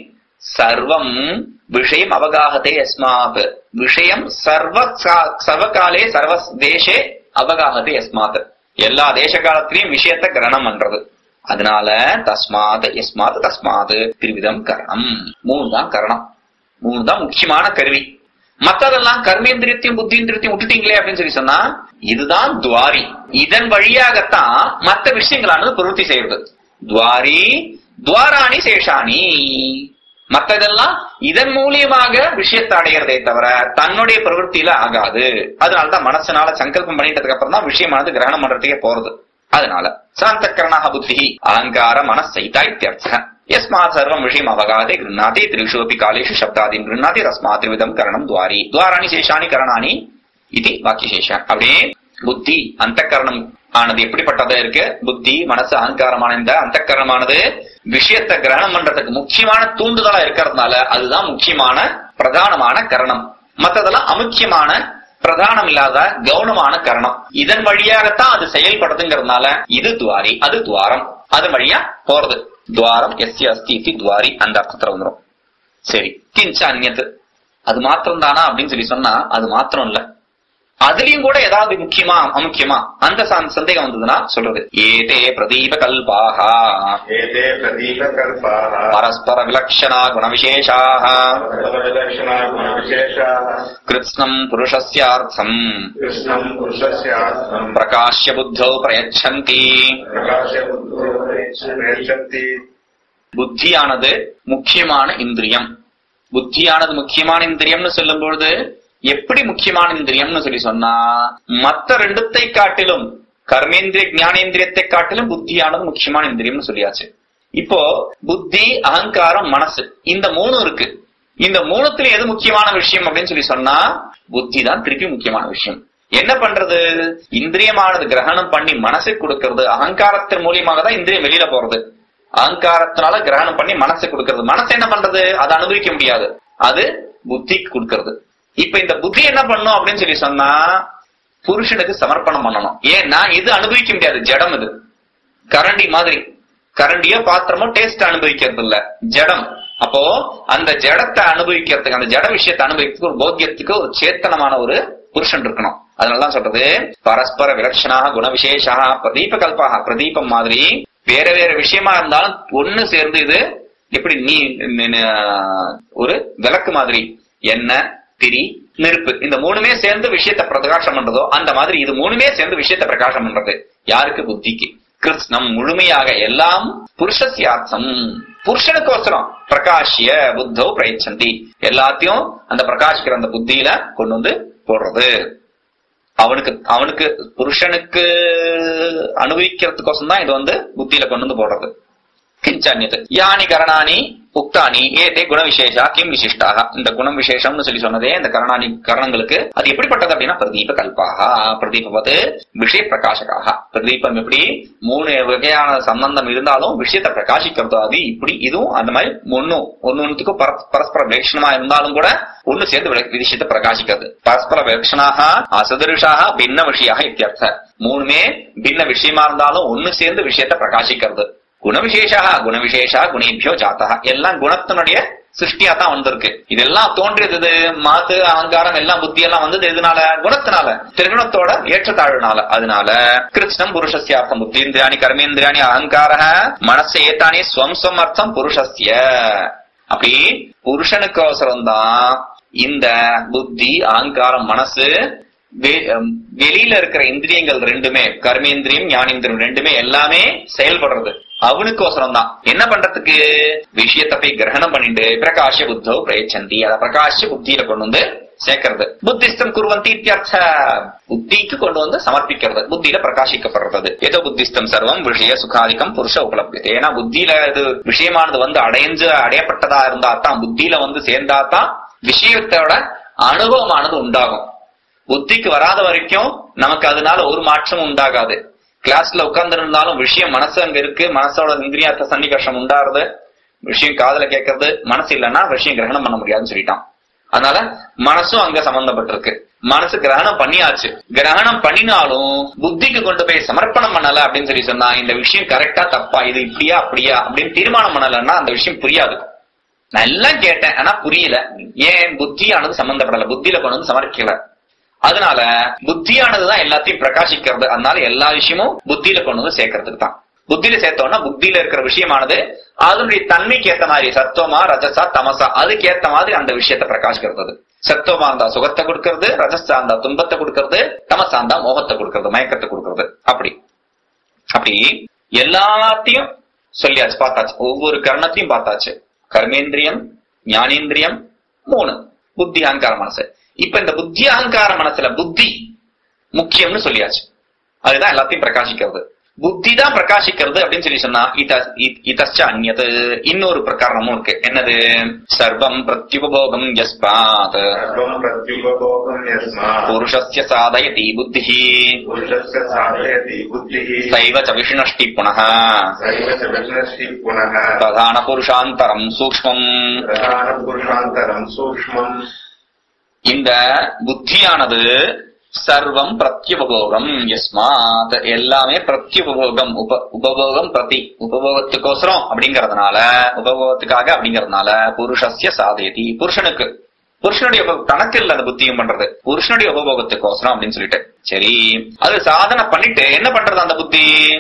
சர்வம் விஷயம் அவகாகதே யஸ்மாத் விஷயம் சர்வ கா- சர்வகாலே சர்வ தேசே அவகாகதே யஸ்மாத் எல்லா தேச காலத்திலையும் விஷயத்தை கிரகணம் பண்றது அதனால தஸ்மாத் யஸ்மாத் தஸ்மாத் திருவிதம் கரணம் மூணு தான் கரணம் மூணு தான் முக்கியமான கருவி மத்ததெல்லாம் கர்மேந்திரியத்தையும் புத்திந்திரியத்தையும் விட்டுட்டீங்களே அப்படின்னு சொல்லி சொன்னா இதுதான் துவாரி இதன் வழியாகத்தான் மத்த விஷயங்களானது பிரவೃತ್ತಿ செய்யறது துவாரி துவாராணி சேஷாணி மத்ததெல்லாம் இதன் மூலியமாக விஷயத்தை அடைகிறதே தவிர தன்னுடைய பிரவೃತ್ತಿயில ஆகாது அதனாலதான் மனசனால சங்கல்பம் பண்ணிட்டதுக்கு அப்புறம் தான் விஷயமானது கிரகணம் பண்றதுக்கே போறது அதனால சாந்தக்கரணாக புத்தி அகங்கார மனசைதா இத்தியர்த்த யஸ்மாத் சர்வம் விஷயம் அவகாதே கிருண்ணாதி திரிஷு அப்படி காலேஷு சப்தாதி கிருண்ணாதி தஸ்மாத் விதம் கரணம் துவாரி துவாராணி சேஷானி கரணானி இது வாக்கியசேஷ அப்படியே புத்தி அந்த கரணம் ஆனது எப்படிப்பட்டதா இருக்கு புத்தி மனசு அகங்காரமான இந்த அந்த கரணமானது விஷயத்தை கிரகணம் பண்றதுக்கு முக்கியமான தூண்டுதலா இருக்கிறதுனால அதுதான் முக்கியமான பிரதானமான கரணம் மத்ததெல்லாம் அமுக்கியமான பிரதானம் இல்லாத கவுனமான கரணம் இதன் வழியாகத்தான் அது செயல்படுதுங்கிறதுனால இது துவாரி அது துவாரம் அது வழியா போறது துவாரம் எஸ்ய அஸ்தி இத்தி துவாரி அந்த அர்த்தத்துல வந்துரும் சரி கிஞ்ச அந்நியத்து அது மாத்திரம் தானா அப்படின்னு சொல்லி சொன்னா அது மாத்திரம் இல்ல அதுலயும் கூட ஏதாவது முக்கியமா அமுக்கியமா அந்த சந்~ சந்தேகம் வந்ததுன்னா சொல்றது ஏதே பிரதீப கல்பாகா एते प्रदीपकल्पाः பரஸ்பர விலக்ஷணா குணவிசேஷாக सर्वलक्षणा गुणविशेषाः கிருத்ஸ்னம் புருஷஸ்யார்த்தம் कृष्णम् पुरुषस्यार्थम् பிரகாஷ்ய புத்தௌ பிரயச்சந்தி प्रकाशबुद्धो प्रेषन्ति புத்தியானது முக்கியமான இந்திரியம் புத்தியானது முக்கியமான இந்திரியம்னு சொல்லும் பொழுது எப்படி முக்கியமான இந்திரியம்னு சொல்லி சொன்னா மத்த ரெண்டுத்தை காட்டிலும் கர்மேந்திரிய ஞானேந்திரியத்தை காட்டிலும் புத்தியானது முக்கியமான இந்திரியம்னு சொல்லியாச்சு இப்போ புத்தி அகங்காரம் மனசு இந்த மூணு இருக்கு இந்த மூணுத்துல எது முக்கியமான விஷயம் அப்படின்னு சொல்லி சொன்னா புத்தி தான் திருப்பி முக்கியமான விஷயம் என்ன பண்றது இந்திரியமானது கிரகணம் பண்ணி மனசுக்கு கொடுக்கிறது அகங்காரத்தின் மூலியமாக தான் இந்திரியம் வெளியில போறது அகங்காரத்தினால கிரகணம் பண்ணி மனசு கொடுக்கிறது மனசு என்ன பண்றது அதை அனுபவிக்க முடியாது அது புத்திக்கு கொடுக்கிறது இப்ப இந்த புத்தி என்ன பண்ணும் அப்படின்னு சொல்லி சொன்னா புருஷனுக்கு சமர்ப்பணம் பண்ணணும் ஏன்னா இது அனுபவிக்க முடியாது ஜடம் இது கரண்டி மாதிரி கரண்டியோ பாத்திரமோ டேஸ்ட் அனுபவிக்கிறது இல்ல ஜடம் அப்போ அந்த ஜடத்தை அனுபவிக்கிறதுக்கு அந்த ஜட விஷயத்தை அனுபவிக்கிறதுக்கு ஒரு போக்கியத்துக்கு ஒரு சேத்தனமான ஒரு புருஷன் இருக்கணும் அதனாலதான் சொல்றது பரஸ்பர விலட்சணாக குணவிசேஷா பிரதீப கல்பாக பிரதீபம் மாதிரி வேற வேற விஷயமா இருந்தாலும் ஒண்ணு சேர்ந்து இது எப்படி நீ நி- நி- ஒரு விளக்கு மாதிரி எண்ணெய் திரி நெருப்பு இந்த மூணுமே சேர்ந்து விஷயத்தை பிரகாசம் பண்றதோ அந்த மாதிரி இது மூணுமே சேர்ந்து விஷயத்தை பிரகாசம் பண்றது யாருக்கு புத்திக்கு கிருஷ்ணம் முழுமையாக எல்லாம் புருஷஸ்யார்த்தம் புருஷனுக்கோசரம் பிரகாஷிய புத்தோ பிரயச்சந்தி எல்லாத்தையும் அந்த பிரகாசிக்கிற அந்த புத்தியில கொண்டு வந்து போடுறது அவனுக்கு அவனுக்கு புருஷனுக்கு அனுபவிக்கிறதுக்கோசம் தான் இது வந்து புத்தியில கொண்டு வந்து போடுறது கிஞ்சன்யது யானி கரணானி உக்தானி ஏதே குண விசேஷா கிம் விசிஷ்டாக இந்த குணம் விசேஷம்னு சொல்லி சொன்னதே இந்த கரணானி கரணங்களுக்கு அது எப்படிப்பட்டது அப்படின்னா பிரதீப கல்பாக பிரதீபவது விஷய பிரகாசகாக பிரதீபம் எப்படி மூணு வகையான சம்பந்தம் இருந்தாலும் விஷயத்தை பிரகாசிக்கிறது அது இப்படி இதுவும் அந்த மாதிரி ஒன்னும் ஒன்னு ஒன்னுத்துக்கும் பர- பரஸ்பர விலட்சணமா இருந்தாலும் கூட ஒண்ணு சேர்ந்து விள- விஷயத்தை பிரகாசிக்கிறது பரஸ்பர விலட்சணாக அசதிருஷாக பின்ன விஷயாக இத்தியர்த்த மூணுமே பின்ன விஷயமா இருந்தாலும் ஒண்ணு சேர்ந்து விஷயத்தை பிரகாசிக்கிறது குணவிசேஷா குணவிசேஷா குணேபியோ ஜாத்தா எல்லாம் குணத்தினுடைய சிருஷ்டியா தான் வந்திருக்கு இதெல்லாம் தோன்றியது இது மாத்து அகங்காரம் எல்லாம் புத்தி எல்லாம் வந்தது எதனால குணத்தினால திருகுணத்தோட ஏற்றத்தாழ்வுனால அதனால கிருஷ்ணம் புருஷஸ்யார்த்தம் புத்தீந்திரியாணி கர்மேந்திரியாணி அகங்கார மனச ஏத்தானி ஸ்வம் ஸ்வம் அர்த்தம் புருஷஸ்ய அப்படி புருஷனுக்கோசரம் தான் இந்த புத்தி அகங்காரம் மனசு வெ- அம், வெளியில இருக்கிற இந்திரியங்கள் ரெண்டுமே கர்மேந்திரியம் ஞானேந்திரியம் ரெண்டுமே எல்லாமே செயல்படுறது அவனுக்கோசரம் தான் என்ன பண்றதுக்கு விஷயத்தை போய் கிரகணம் பண்ணிட்டு பிரகாஷ புத்தோ பிரயச்சந்தி அத பிரகாஷ புத்தியில கொண்டு வந்து சேர்க்கறது புத்திஸ்தம் குருவந்தி இத்தியர்த்த புத்திக்கு கொண்டு வந்து சமர்ப்பிக்கிறது புத்தியில பிரகாசிக்கப்படுறது ஏதோ புத்திஸ்தம் சர்வம் விஷய சுகாதிக்கம் புருஷ உபலப்தி ஏன்னா புத்தியில இது விஷயமானது வந்து அடைஞ்சு அடையப்பட்டதா இருந்தா தான் புத்தியில வந்து சேர்ந்தா தான் விஷயத்தோட அனுபவமானது உண்டாகும் புத்திக்கு வராத வரைக்கும் நமக்கு அதனால ஒரு மாற்றமும் உண்டாகாது கிளாஸ்ல உட்கார்ந்து இருந்தாலும் விஷயம் மனசு அங்க இருக்கு மனசோட இந்திரியார்த்த சன்னிகர்ஷம் உண்டாருது விஷயம் காதுல கேட்கறது மனசு இல்லைன்னா விஷயம் கிரகணம் பண்ண முடியாதுன்னு சொல்லிட்டான் அதனால மனசும் அங்க சம்பந்தப்பட்டிருக்கு மனசு கிரகணம் பண்ணியாச்சு கிரகணம் பண்ணினாலும் புத்திக்கு கொண்டு போய் சமர்ப்பணம் பண்ணல அப்படின்னு சொல்லி சொன்னா இந்த விஷயம் கரெக்டா தப்பா இது இப்படியா அப்படியா அப்படின்னு தீர்மானம் பண்ணலன்னா அந்த விஷயம் புரியாது நான் எல்லாம் கேட்டேன் ஆனா புரியல ஏன் புத்தியானது சம்பந்தப்படல புத்தியில கொண்டு வந்து சமர்ப்பிக்கல அதனால புத்தியானதுதான் எல்லாத்தையும் பிரகாசிக்கிறது அதனால எல்லா விஷயமும் புத்தியில கொண்டு வந்து சேர்க்கறதுக்கு தான் புத்தியில சேர்த்தோம்னா புத்தியில இருக்கிற விஷயமானது அதனுடைய தன்மைக்கு ஏத்த மாதிரி சத்துவமா ரஜசா தமசா அதுக்கு ஏத்த மாதிரி அந்த விஷயத்தை பிரகாசிக்கிறது அது. சத்துவமா இருந்தா சுகத்தை கொடுக்கறது ரஜசா இருந்தா துன்பத்தை கொடுக்கறது தமசா இருந்தா மோகத்தை கொடுக்கறது மயக்கத்தை கொடுக்கறது அப்படி அப்படி எல்லாத்தையும் சொல்லியாச்சு பார்த்தாச்சு ஒவ்வொரு கர்ணத்தையும் பார்த்தாச்சு கர்மேந்திரியம் ஞானேந்திரியம் மூணு புத்தி அகங்கார மனசு இப்ப இந்த புத்தி அகங்கார மனசுல புத்தி முக்கியம்னு சொல்லியாச்சு அதுதான் எல்லாத்தையும் பிரகாசிக்கிறது புத்தி தான் பிரகாசிக்கிறது அப்படின்னு சொல்லி சொன்னா இத- இ- இதச்ச அந்நது இன்னொரு பிரகாரமும் இருக்கு என்னது சர்வம் பிரத்யுபபோகம் யஸ்மாத் सर्वं प्रत्युपभोगं यस्मात् புருஷஸ்ய சாதயதி புத்தி पुरुषस्य साधयति बुद्धिः சைவ ச விஷ்ணஷ்டி புனः सैव च विष्णष्टि पुनः பிரதான புருஷாந்தரம் சூக்ஷ்மம் प्रधानपुरुषान्तरं सूक्ष्मम् இந்த புத்தியானது சர்வம் பிரத்யுபபோகம் யஸ்மாத் எல்லாமே பிரத்யுபபோகம் உப உபபோகம் பிரதி உபபோகத்துக்கோசரம் அப்படிங்கறதுனால உபபோகத்துக்காக அப்படிங்கறதுனால புருஷஸ்ய சாதயதி புருஷனுக்கு புருஷனுடைய உப- தனக்கு இல்ல அந்த புத்தியும் பண்றது புருஷனுடைய உபபோகத்துக்கோசரம் அப்படின்னு சொல்லிட்டு சரி அது சாதனை பண்ணிட்டு என்ன பண்றது அந்த புத்தி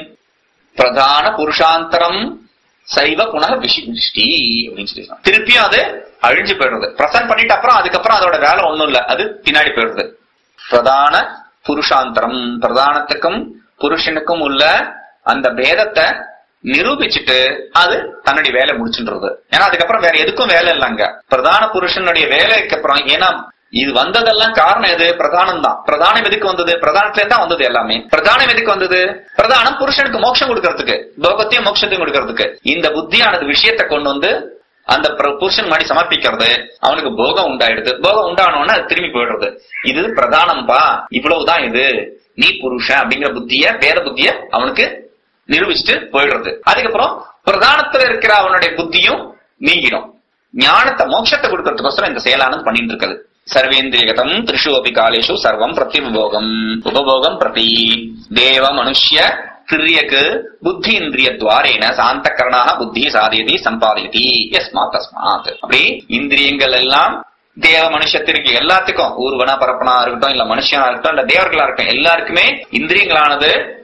பிரதான புருஷாந்தரம் சைவ புனக விஷ்டி அப்படின்னு சொல்லி சொன்னாங்க. திருப்பியும் அது அழிஞ்சு போயிடுறது பிரசன்ட் பண்ணிட்டு அப்புறம் அதுக்கப்புறம் அதோட வேலை ஒண்ணும் இல்ல அது பின்னாடி போயிடுது பிரதான புருஷாந்தரம் பிரதானத்துக்கும் புருஷனுக்கும் உள்ள அந்த பேதத்தை நிரூபிச்சுட்டு அது தன்னுடைய வேலை முடிச்சுன்றது ஏன்னா அதுக்கப்புறம் வேற எதுக்கும் வேலை இல்லைங்க பிரதான புருஷனுடைய வேலைக்கு அப்புறம் ஏன்னா இது வந்ததெல்லாம் காரணம் எது பிரதானம் தான் பிரதானம் எதுக்கு வந்தது பிரதானத்துல தான் வந்தது எல்லாமே பிரதானம் எதுக்கு வந்தது பிரதானம் புருஷனுக்கு மோட்சம் கொடுக்கறதுக்கு போகத்தையும் மோட்சத்தையும் கொடுக்கறதுக்கு இந்த புத்தியானது விஷயத்தை கொண்டு வந்து அந்த பிர- புருஷன் மாதிரி சமர்ப்பிக்கிறது அவனுக்கு போகம் உண்டாயிடுது போகம் உண்டானோன்னா அது திரும்பி போயிடுறது இது பிரதானம்பா இவ்வளவுதான் இது நீ புருஷன் அப்படிங்கிற புத்திய வேத புத்திய அவனுக்கு நிரூபிச்சுட்டு போயிடுறது அதுக்கப்புறம் பிரதானத்துல இருக்கிற அவனுடைய புத்தியும் நீங்கிடும் ஞானத்தை மோட்சத்தை கொடுக்கறதுக்கோசரம் இந்த செயலானது பண்ணிட்டு இருக்குது சர்வேந்திரியகதம் திரிஷு அபி காலேஷு சர்வம் பிரத்யுபோகம் உபபோகம் பிரதி தேவ மனுஷ்ய திரியக்கு புத்தி இந்திரிய துவாரேன சாந்த கரணாக புத்தி சாதியதி சம்பாதியதி எஸ்மாத் தஸ்மாத் அப்படி இந்திரியங்கள் எல்லாம் தேவ மனுஷத்திற்கு எல்லாத்துக்கும் ஊர்வனா பரப்பனா இருக்கட்டும் இல்ல மனுஷனா இருக்கட்டும் இல்ல தேவர்களா இருக்கட்டும் எல்லாருக்குமே இந்திரியங்களானது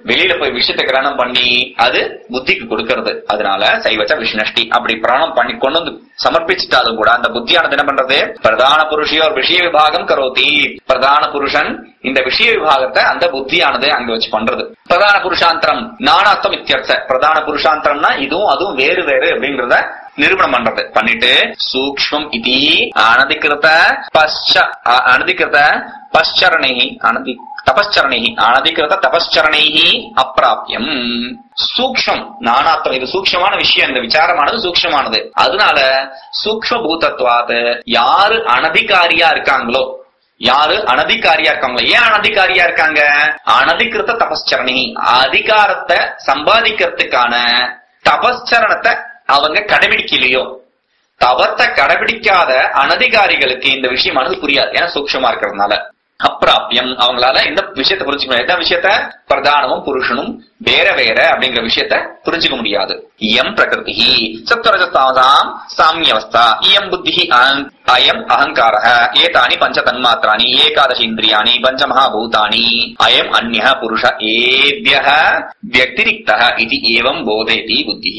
வெளியில போய் விஷயத்தை கிரகணம் பண்ணி அது புத்திக்கு கொடுக்கறது அதனால சைவச்ச விஷ்ணஷ்டி அப்படி பிராணம் பண்ணி கொண்டு வந்து சமர்ப்பிச்சுட்டாலும் கூட அந்த புத்தியானது என்ன பண்றது பிரதான புருஷியோர் விஷய விபாகம் கரோதி பிரதான புருஷன் இந்த விஷய விபாகத்தை அந்த புத்தியானது அங்க வச்சு பண்றது பிரதான புருஷாந்தரம் நானாத்தம் இத்தியர்த்த பிரதான புருஷாந்தரம்னா இதுவும் அதுவும் வேறு வேறு அப்படிங்கறத நிரூபணம் பண்றது பண்ணிட்டு சூக்ஷ்மம் இதி அனதிகிருத பశ్చ அ- அனதிகிருத பశ్చரணை அனதி தபஸ்சரணை அனதிகிருத தபஸ்சரணை அப்பிராபியம் சூக்ஷ்மம் நானாத்மம் இது சூக்ஷ்மமான விஷயம் இந்த விசாரமானது சூக்ஷ்மமானது அதனால சூக்ஷ்ம பூதத்வாத் யாரு அனதிகாரியா இருக்காங்களோ யாரு அனதிகாரியா இருக்காங்களோ ஏன் அனதிகாரியா இருக்காங்க அனதிகிருத்த தபஸ்சரணி அதிகாரத்தை சம்பாதிக்கிறதுக்கான தபஸ்சரணத்தை அவங்க கடைபிடிக்கலையோ தவத்தை கடைபிடிக்காத அனதிகாரிகளுக்கு இந்த விஷயமானது புரியாது ஏன்னா சூக்ஷமா இருக்கிறதுனால அப்பிராபியம் அவங்களால இந்த விஷயத்தை புரிஞ்சுக்க முடியாது எந்த விஷயத்த பிரதானமும் புருஷனும் வேற வேற அப்படிங்கிற விஷயத்த புரிஞ்சுக்க முடியாது இயம் பிரகிருதி சத்வரஜஸ்தாவதாம் சாமியவஸ்தா இயம் புத்தி அஹங்- அயம் அகங்கார ஏதானி பஞ்ச தன்மாத்திராணி ஏகாதசி இந்திரியாணி பஞ்சமகாபூதானி அயம் அந்நிய புருஷ ஏபிய வியக்திரிக்த இது ஏவம் போதேதி புத்தி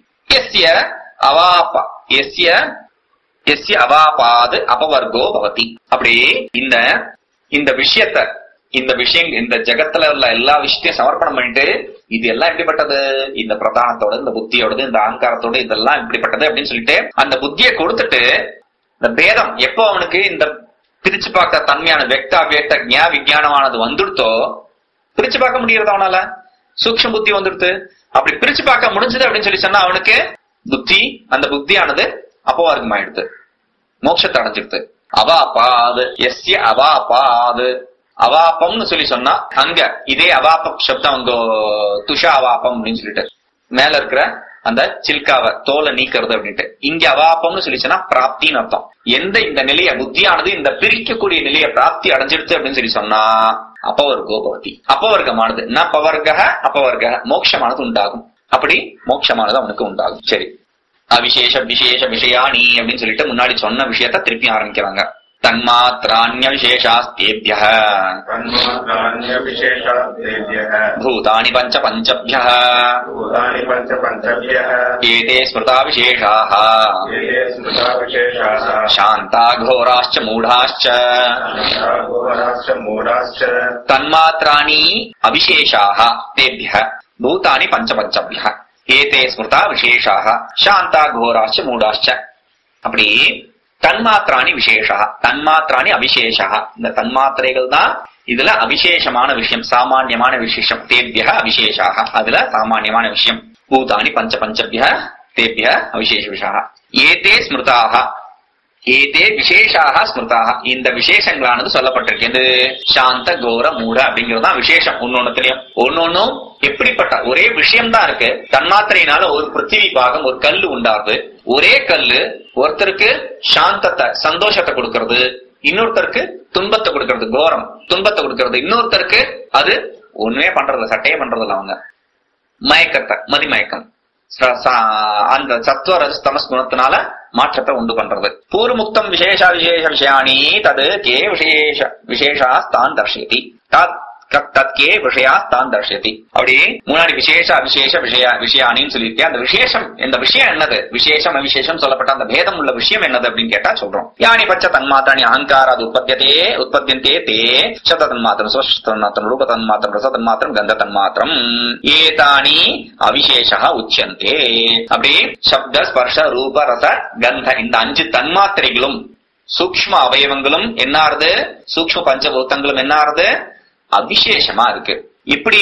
எஸ்ய அவாப எஸ்ய எஸ்ய அவாபாது அபவர்கோ பவதி அப்படி இந்த இந்த விஷயத்த இந்த விஷயம் இந்த ஜெகத்துல உள்ள எல்லா விஷயத்தையும் சமர்ப்பணம் பண்ணிட்டு இது எல்லாம் எப்படிப்பட்டது இந்த பிரதானத்தோட இந்த புத்தியோடது இந்த அகங்காரத்தோட இதெல்லாம் இப்படிப்பட்டது அப்படின்னு சொல்லிட்டு அந்த புத்தியை கொடுத்துட்டு இந்த பேதம் எப்போ அவனுக்கு இந்த பிரிச்சு பார்க்க தன்மையான வெக்தா வேக்த ஞா விஞ்ஞானமானது வந்துடுத்தோ பிரிச்சு பார்க்க முடியறது அவனால சூக்ஷ்ம புத்தி வந்துடுது அப்படி பிரிச்சு பார்க்க முடிஞ்சது அப்படின்னு சொல்லி சொன்னா அவனுக்கு புத்தி அந்த புத்தியானது அப்பவார்க்கமாயிடுது மோட்சத்தை அடைஞ்சிடுது அவாபாது எஸ்ய அவாபாது அவாப்பம்னு சொல்லி சொன்னா அங்க இதே அவாப்பம் சப்தம் அங்க துஷா அவாப்பம் அப்படின்னு சொல்லிட்டு மேல இருக்கிற அந்த சில்காவை தோலை நீக்கிறது அப்படின்ட்டு இங்க அவாப்பம்னு சொல்லி சொன்னா பிராப்தின்னு அர்த்தம் எந்த இந்த நிலைய புத்தியானது இந்த பிரிக்கக்கூடிய நிலைய பிராப்தி அடைஞ்சிடுது அப்படின்னு சொல்லி சொன்னா அப்பவர்கோ பவதி அப்பவர்க்கமானது ந பவர்க அப்பவர்க மோட்சமானது உண்டாகும் அப்படி மோட்சமானது அவனுக்கு உண்டாகும் சரி அவிசேஷ விசேஷ விஷயாணி அப்படின்னு சொல்லிட்டு முன்னாடி சொன்ன விஷயத்த திருப்பி ஆரம்பிக்கிறாங்க தன்மாத்திராண்ய விசேஷாஸ்தேபிய तन्मात्राण्यविशेषास्तेभ्यः பூதானி பஞ்ச பஞ்சபிய भूतानि पञ्च पञ्चभ्यः ஏதே ஸ்மிருதா விசேஷாः ये स्मृताविशेषाः சாந்தா கோராश्च மூடாश्च घोराश्च मूढाश्च தன்மாத்திராணி அவிசேஷாः தேபிய பூதானி பஞ்ச பஞ்சபிய ஏதே ஸ்மிருதா விசேஷாः சாந்தா கோராश्च மூடாश्च அப்படி தன்மாத்திராணி விசேஷா தன்மாத்திராணி அவிசேஷா இந்த தன்மாத்திரைகள் தான் இதுல அவிசேஷமான விஷயம் சாமான்யமான விசேஷம் தேபிய அவிசேஷாக அதுல சாமான்யமான விஷயம் பூதானி பஞ்ச பஞ்சபிய தேபிய அவிசேஷ விஷா ஏதே ஸ்மிருதாக ஏதே விசேஷாக ஸ்மிருதாக இந்த விசேஷங்களானது சொல்லப்பட்டிருக்கு எது சாந்த கோர மூட அப்படிங்கறதுதான் விசேஷம் ஒன்னொன்னுலயும் ஒன்னொன்னும் எப்படிப்பட்ட ஒரே விஷயம் தான் இருக்கு தன்மாத்திரையினால ஒரு பிருத்திவி பாகம் ஒரு கல்லு உண்டாருது ஒரே கல்லு ஒருத்தருக்கு சாந்தத்தை சந்தோஷத்தை கொடுக்கறது இன்னொருத்தருக்கு துன்பத்தை கொடுக்கறது கோரம் துன்பத்தை கொடுக்கறது இன்னொருத்தருக்கு அது ஒண்ணுமே பண்றது சட்டையே பண்றது இல்ல அவங்க மயக்கத்தை மதிமயக்கம் ச- ச- அந்த சத்துவ ரஜஸ் தமஸ் குணத்தினால மாற்றத்தை உண்டு பண்றது பூர்வமுக்தம் விசேஷ விசேஷ விஷயாணி தது கே விசேஷ விசேஷா தான் தர்ஷயதி தத் க- தத் கே விஷயா தான் தர்ஷயதி அப்படி முன்னாடி விசேஷ விசேஷ விஷய விஷயானின்னு சொல்லியிருக்கேன் அந்த விசேஷம் இந்த விஷயம் என்னது விசேஷம் அவிசேஷம் சொல்லப்பட்ட அந்த பேதம் உள்ள விஷயம் என்னது அப்படின்னு கேட்டா சொல்றோம் யானி பச்ச தன்மாத்திராணி அகங்காராது உற்பத்தியதே உற்பத்தியந்தே தே சப்த தன்மாத்திரம் ஸ்வஸ்த தன்மாத்திரம் ரூப தன்மாத்திரம் ரச தன்மாத்திரம் கந்த தன்மாத்திரம் ஏதானி அவிசேஷா உச்சந்தே அப்படி சப்த ஸ்பர்ஷ ரூப ரச கந்த இந்த அஞ்சு தன்மாத்திரைகளும் சூக்ஷ்ம அவயவங்களும் என்னாருது சூக்ஷ்ம பஞ்சபூத்தங்களும் என்னாருது அவிசேஷமா இருக்கு இப்படி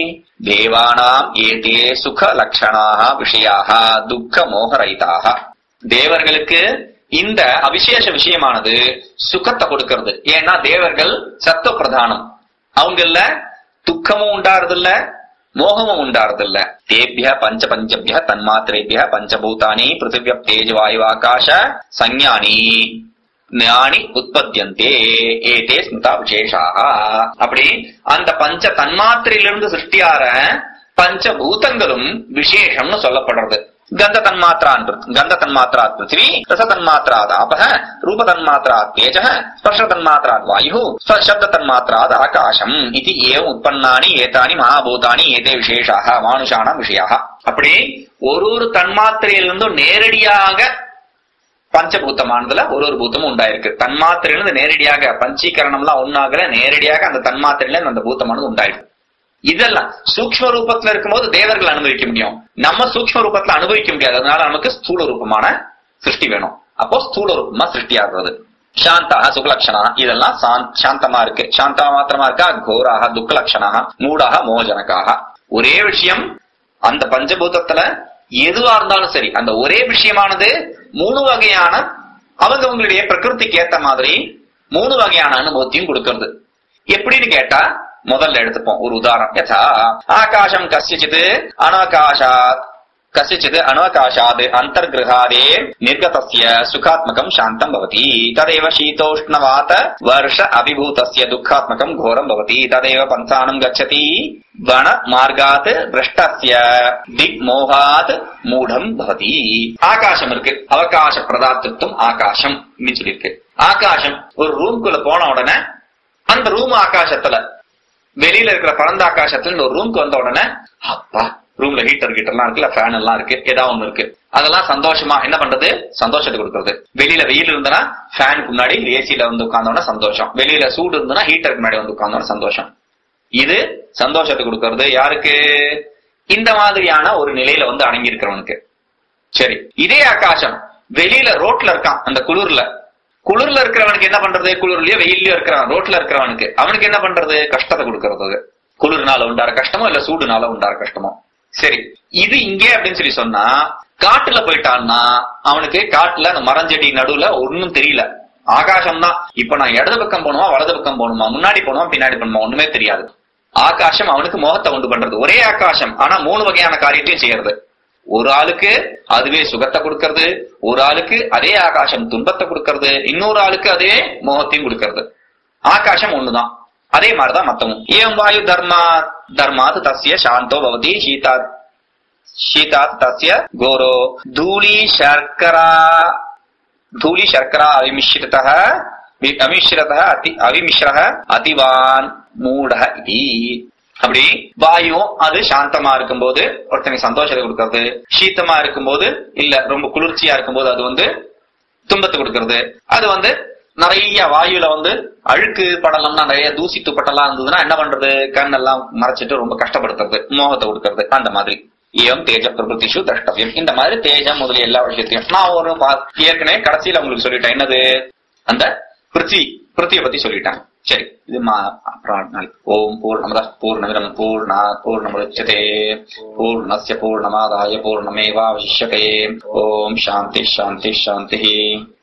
தேவானாம் ஏதே சுக லட்சணாக விஷயாக துக்க மோகரயிதாக தேவர்களுக்கு இந்த அவிசேஷ விஷயமானது சுகத்தை கொடுக்கிறது ஏன்னா தேவர்கள் சத்துவ பிரதானம் அவங்கள துக்கமும் உண்டாறதில்ல மோகமும் உண்டாறதில்ல தேபிய பஞ்ச பஞ்சபிய தன்மாத்திரேபிய பஞ்சபூதானி பிருத்திவிய தேஜ வாயு ஆகாஷ சஞ்ஞானி ஞானி உற்பத்தியந்தே ஏதே ஸ்மிருதா விசேஷாக அப்படி அந்த பஞ்ச தன்மாத்திரையிலிருந்து சிருஷ்டியார பஞ்ச பூதங்களும் விசேஷம்னு சொல்லப்படுறது கந்த தன்மாத்திரான் பிருத்- கந்த தன்மாத்திராத் பிருத்திவி ரச தன்மாத்திராத் ஆபஹ ரூப தன்மாத்திராத் தேஜः ஸ்பர்ஷ தன்மாத்திராத் வாயு சப்த தன்மாத்திராத் ஆகாசம் இது ஏவம் உற்பன்னானி ஏதானி மகாபூதானி ஏதே விசேஷாக மானுஷானாம் விஷயாக அப்படி ஒரு ஒரு தன்மாத்திரையிலிருந்தும் நேரடியாக பஞ்சபூத்தமானதுல ஒரு ஒரு பூத்தமும் உண்டாயிருக்கு தன்மாத்திரையிலிருந்து நேரடியாக பஞ்சீகரணம்லாம் ஒன்னாகல நேரடியாக அந்த தன்மாத்திரையில அந்த பூத்தமானது உண்டாயிருக்கு இதெல்லாம் சூக்ஷ்ம ரூபத்துல இருக்கும்போது தேவர்கள் அனுபவிக்க முடியும் நம்ம சூக்ஷ்ம ரூபத்துல அனுபவிக்க முடியாது அதனால நமக்கு ஸ்தூல ரூபமான சிருஷ்டி வேணும் அப்போ ஸ்தூல ரூபமா சிருஷ்டி ஆகுறது சாந்தா சுகலட்சணா இதெல்லாம் சாந்த்- சாந்தமா இருக்கு சாந்தா மாத்திரமா இருக்கா கோராக துக்கலட்சணா மூடாக மோஜனக்காக ஒரே விஷயம் அந்த பஞ்சபூதத்துல எதுவா இருந்தாலும் சரி அந்த ஒரே விஷயமானது மூணு வகையான அவங்கவங்களுடைய பிரகிருதிக்கு ஏத்த மாதிரி மூணு வகையான அனுபவத்தையும் கொடுக்கிறது எப்படின்னு கேட்டா முதல்ல எடுத்துப்போம் ஒரு உதாரணம் யதா ஆகாசம் கசிச்சித் அனவகாசாத் கசிச்சித் அனவகாசாத் அந்தர்கிருஹாதே நிர்கதஸ்ய சுகாத்மகம் சாந்தம் பவதி ததேவ சீதோஷ்ணவாத வருஷ அபிபூதஸ்ய துக்காத்மகம் கோரம் பவதி ததேவ பந்தானம் கச்சதி வன மார்காத் பிரஷ்டஸ்ய திக் மோகாத் மூடம் பவதி ஆகாசம் இருக்கு அவகாச பிரதாத்திருத்தம் ஆகாசம் அப்படின்னு சொல்லியிருக்கு ஆகாசம் ஒரு ரூம்குள்ள போன உடனே அந்த ரூம் ஆகாசத்துல வெளியில இருக்கிற பரந்த ஆகாசத்துல இந்த ஒரு ரூம்க்கு வந்த உடனே அப்பா ரூம்ல ஹீட்டர் கிட்டர் எல்லாம் இருக்குல்ல ஃபேன் எல்லாம் இருக்கு ஏதாவது ஒண்ணு இருக்கு அதெல்லாம் சந்தோஷமா என்ன பண்றது சந்தோஷத்தை கொடுக்கறது வெளியில வெயில் இருந்தனா ஃபேனுக்கு முன்னாடி ஏசில வந்து உட்கார்ந்தோட சந்தோஷம் வெளியில சூடு இருந்தனா ஹீட்டருக்கு முன்னாடி வந்து உட்கார்ந்தோட சந்தோஷம் இது சந்தோஷத்தை கொடுக்கறது யாருக்கு இந்த மாதிரியான ஒரு நிலையில வந்து அடங்கி இருக்கிறவனுக்கு சரி இதே ஆகாசம் வெளியில ரோட்ல இருக்கான் அந்த குளிர்ல குளிர்ல இருக்கிறவனுக்கு என்ன பண்றது குளிர்லயோ வெயில்லயோ இருக்கிறவன் ரோட்ல இருக்கிறவனுக்கு அவனுக்கு என்ன பண்றது கஷ்டத்தை கொடுக்கறது அது. குளிர்னால உண்டார கஷ்டமோ இல்ல சூடுனால உண்டார கஷ்டமோ சரி இது இங்கே அப்படின்னு சொல்லி சொன்னா காட்டுல போயிட்டான்னா அவனுக்கு காட்டுல அந்த மரஞ்செடி நடுவுல ஒண்ணும் தெரியல ஆகாசம் தான் இப்ப நான் இடது பக்கம் போகணுமா வலது பக்கம் போகணுமா முன்னாடி போகணுமா பின்னாடி போகணுமா ஒண்ணுமே தெரியாது ஆகாசம் அவனுக்கு மோகத்தை உண்டு பண்றது ஒரே ஆகாசம் ஆனா மூணு வகையான காரியத்தையும் செய்யறது ஒரு ஆளுக்கு அதுவே சுகத்தை கொடுக்கறது ஒரு ஆளுக்கு அதே ஆகாசம் துன்பத்தை கொடுக்கறது இன்னொரு ஆளுக்கு அதே மோகத்தையும் கொடுக்கறது ஆகாசம் ஒண்ணுதான் அதே மாதிரிதான் மத்தமும் ஏம் வாயு தர்மா தர்மாத் தஸ்ய சாந்தோ பவதி சீதாத் சீதாத் தஸ்ய கோரோ தூளி சர்க்கரா धूलि शर्करा अविमिश्रितः वि- अमिश्रितः अति अविमिश्रः அதிவான் மூடः इति அப்படி வாயும் அது சாந்தமா இருக்கும்போது ஒருத்தனுக்கு சந்தோஷத்தை கொடுக்கறது சீத்தமா இருக்கும்போது இல்ல ரொம்ப குளிர்ச்சியா இருக்கும்போது அது வந்து துன்பத்தை கொடுக்கறது அது வந்து நிறைய வாயுல வந்து அழுக்கு படலம்னா நிறைய தூசி துப்பட்டெல்லாம் இருந்ததுன்னா என்ன பண்றது கண்ணெல்லாம் மறைச்சிட்டு ரொம்ப கஷ்டப்படுத்துறது மோகத்தை கொடுக்கறது அந்த மாதிரி ஏம் தேஜ பிரபுத்திஷு திரஷ்டவியம் இந்த மாதிரி தேஜம் முதலிய எல்லா விஷயத்தையும் நான் ஒரு பா- ஏற்கனவே கடைசியில உங்களுக்கு சொல்லிட்டேன் என்னது அந்த பிருத்திவி பிருத்தியை பத்தி சொல்லிட்டேன் சரி இது மா அப்புறம் நாளைக்கு ஓம் பூர்ணமத பூர்ணமிதம் பூர்ணா பூர்ணமுதச்சதே பூர்ணஸ்ய பூர்ணமாதாய பூர்ணமேவாவசிஷ்யதே ஓம் சாந்தி சாந்தி சாந்தி